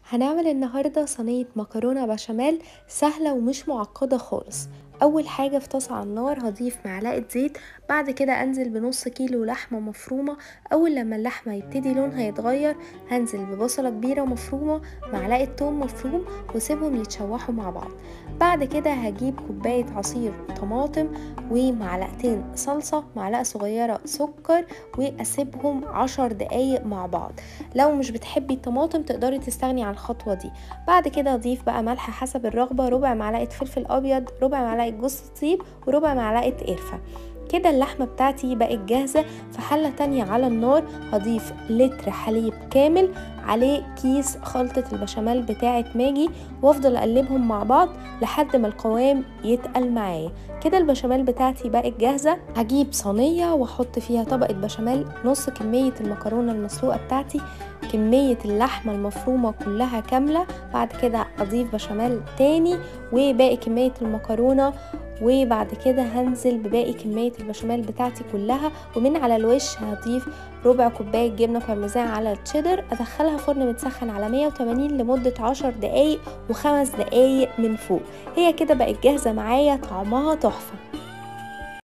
هنعمل النهاردة صينية مكرونة بشاميل سهلة ومش معقدة خالص اول حاجه في طاسه على النار هضيف معلقه زيت بعد كده انزل بنص كيلو لحمه مفرومه اول لما اللحمه يبتدي لونها يتغير هنزل ببصله كبيره مفرومه معلقه توم مفروم واسيبهم يتشوحوا مع بعض بعد كده هجيب كوبايه عصير طماطم ومعلقتين صلصه معلقه صغيره سكر واسيبهم عشر دقايق مع بعض لو مش بتحبي الطماطم تقدري تستغني عن الخطوه دي بعد كده اضيف بقى ملح حسب الرغبه ربع معلقه فلفل ابيض ربع معلقه جوز الطيب وربع معلقه قرفه كده اللحمة بتاعتي بقت جاهزة في حلة تانية على النار هضيف لتر حليب كامل عليه كيس خلطة البشاميل بتاعة ماجي وافضل اقلبهم مع بعض لحد ما القوام يتقل معايا كده البشاميل بتاعتي بقت جاهزة هجيب صينية واحط فيها طبقة بشاميل نص كمية المكرونة المسلوقة بتاعتي كمية اللحمة المفرومة كلها كاملة بعد كده اضيف بشاميل تاني وباقي كمية المكرونة وبعد كده هنزل بباقي كمية البشاميل بتاعتي كلها ومن على الوش هضيف ربع كوباية جبنة بارميزان على التشيدر ادخلها فرن متسخن على 180 لمدة 10 دقايق وخمس دقايق من فوق هي كده بقت جاهزة معايا طعمها تحفة